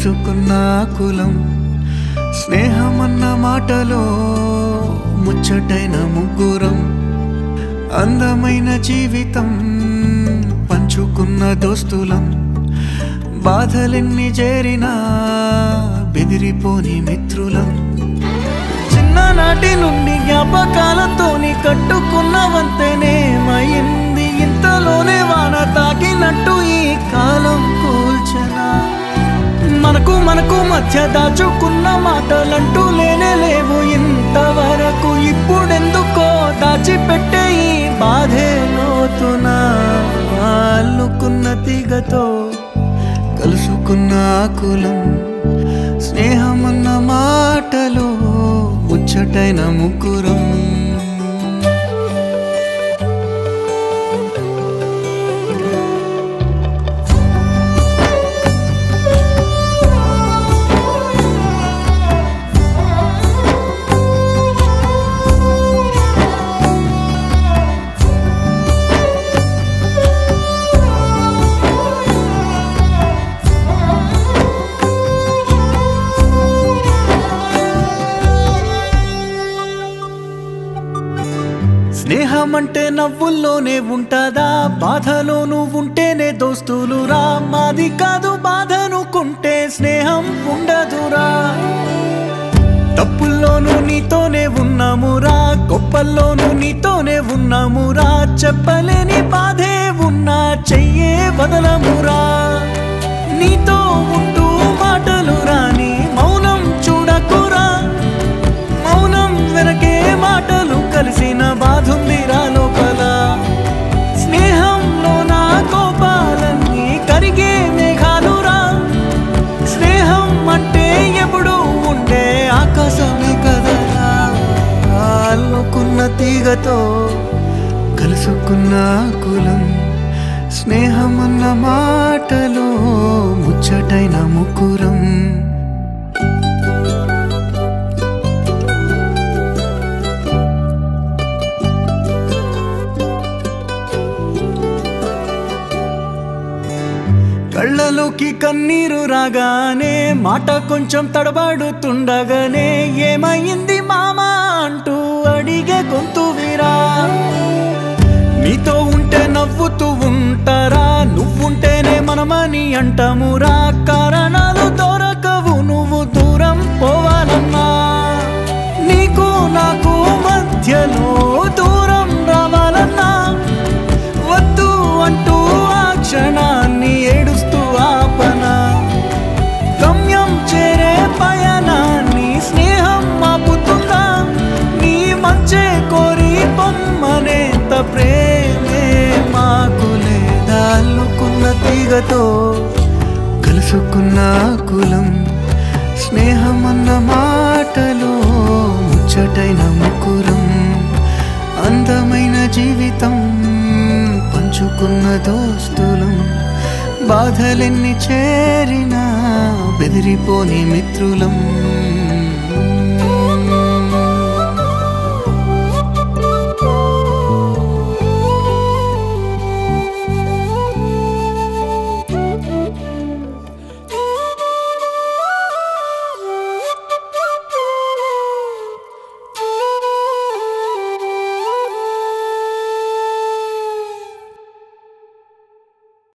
కలుసుకున్న కులం స్నేహమన్న మాటలో ముచ్చటైన ముగ్గురం అందమైన జీవితం పంచుకున్న దోస్తులం బాధలెన్ని చేరినా బెదిరిపోని మిత్రులం చిన్ననాటి నుండి జ్ఞాపకాలతోని కట్టుకున్న వంతెనేమైంది ఇంతలోనే వాన తాకినట్టు ఈ కాలం కూల్చనా మనకు మనకు మధ్య దాచుకున్న మాటలంటూ లేనే లేవు ఇంతవరకు ఇప్పుడెందుకో దాచిపెట్టే ఈ బాధే లోతున అల్లుకున్న తీగతో కలుసుకున్న కులం స్నేహమన్న మాటలో ముచ్చటైన ముగ్గురం స్నేహం అంటే నవ్వుల్లోనే ఉంటదా బాధలో నువ్వు ఉంటేనే దోస్తులురా మాది కాదు బాధనుకుంటే స్నేహం ఉండదురా తప్పుల్లోనూ నీతోనే ఉన్నామురా గొప్పల్లోనూ నీతోనే ఉన్నామురా చెప్పలేని బాధే ఉన్నా చెయ్యే వదలమురా నీతో ఉంటూ మాటలు రాని మౌనం చూడకురా మౌనం వెనకే మాటలు కలిసిన బాధుందిరా లోపల స్నేహంలో నా కోపాలన్నీ కరిగే మేఘాలురా స్నేహం అంటే ఎప్పుడు ఉండే ఆకాశమే కదరా అల్లుకున్న తీగతో కలుసుకున్న కులం స్నేహం అన్న మాటలో ముచ్చటైన ముగ్గురం కళ్ళలోకి కన్నీరు రాగానే మాట కొంచెం తడబడుతుండగానే ఏమైంది మామా అంటూ అడిగే గొంతు విరా నీతో ఉంటే నవ్వుతూ ఉంటారా నువ్వుంటేనే మనమని అంటామురా కారణాలు దొరకవు నువ్వు దూరం పోవాలన్నా నీకు నాకు మధ్యలో దూరం రావాలన్నా వద్దు అంటూ ఆ క్షణాన్ని ఏడుస్తూ ఆపనా గమ్యం చేరే పయనాన్ని స్నేహం ఆపుతుందా నీ మంచే కోరి పొమ్మనేంత ప్రేమే మాకు లేదా అల్లుకున్న తీగతో కలుసుకున్న కులం స్నేహం అన్న మాటలో ముచ్చటైన ముగ్గురం అందమైన జీవితం పంచుకున్న దోస్తులం బాధలెన్ని చేరినా బెదిరిపోని మిత్రులం